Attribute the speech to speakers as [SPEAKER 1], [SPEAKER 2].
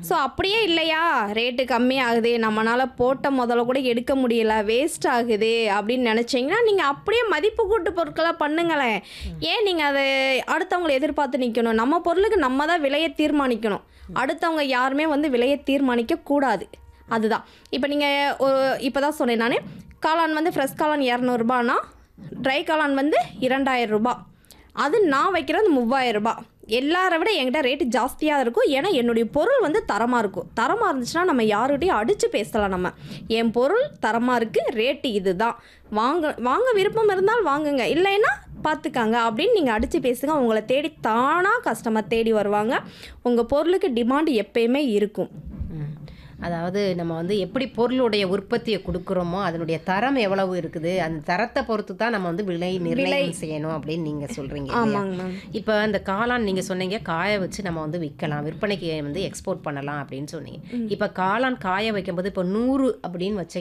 [SPEAKER 1] So அப்படியே இல்லையா rate கம்மி ஆகுது நம்மளால் போட்ட முதல்ல கூட எடுக்க முடியல வேஸ்ட் ஆகுது அப்படின்னு நினச்சிங்கன்னா நீங்கள் அப்படியே மதிப்பு கூட்டு பொருட்களாக பண்ணுங்களேன் ஏன் நீங்கள் அதை அடுத்தவங்களை எதிர்பார்த்து நிற்கணும் நம்ம பொருளுக்கு நம்ம தான் விலையை தீர்மானிக்கணும் அடுத்தவங்க யாருமே வந்து விலையை தீர்மானிக்க கூடாது அதுதான் இப்போ நீங்கள் ஒரு இப்போ தான் சொன்னேன் நான் காளான் வந்து ஃப்ரெஷ் காளான் இரநூறுபானா ட்ரை காளான் வந்து இரண்டாயிரம் ரூபாய் அது நான் வைக்கிறது மூவாயிரம் ரூபாய் எல்லாரை விட என்கிட்ட ரேட்டு ஜாஸ்தியாக இருக்கும் ஏன்னா என்னுடைய பொருள் வந்து தரமாக இருக்கும் தரமாக இருந்துச்சுன்னா நம்ம யாருகிட்டையும் அடித்து பேசலாம் நம்ம என் பொருள் தரமாக இருக்குது ரேட்டு இதுதான் வாங்க வாங்க விருப்பம் இருந்தால் வாங்குங்க இல்லைன்னா பார்த்துக்காங்க அப்படின்னு நீங்கள் அடித்து பேசுங்க உங்களை தேடி தானாக கஸ்டமர் தேடி வருவாங்க உங்கள் பொருளுக்கு டிமாண்ட் எப்பயுமே இருக்கும்
[SPEAKER 2] ம். அதாவது நம்ம வந்து எப்படி பொருளுடைய உற்பத்தியை கொடுக்குறோமோ அதனுடைய தரம் எவ்வளவு இருக்குது அந்த தரத்தை பொறுத்து தான் நம்ம வந்து விலை நிர்ணயம் செய்யணும் அப்படின்னு நீங்க சொல்றீங்க இல்லையா?
[SPEAKER 1] ஆமாங்க மேம்
[SPEAKER 2] இப்போ அந்த காளான் நீங்க சொன்னீங்க காய வச்சு நம்ம வந்து விற்கலாம் விற்பனைக்கு வந்து எக்ஸ்போர்ட் பண்ணலாம் அப்படின்னு சொன்னீங்க இப்போ காளான் காய வைக்கும்போது இப்போ நூறு அப்படின்னு வச்ச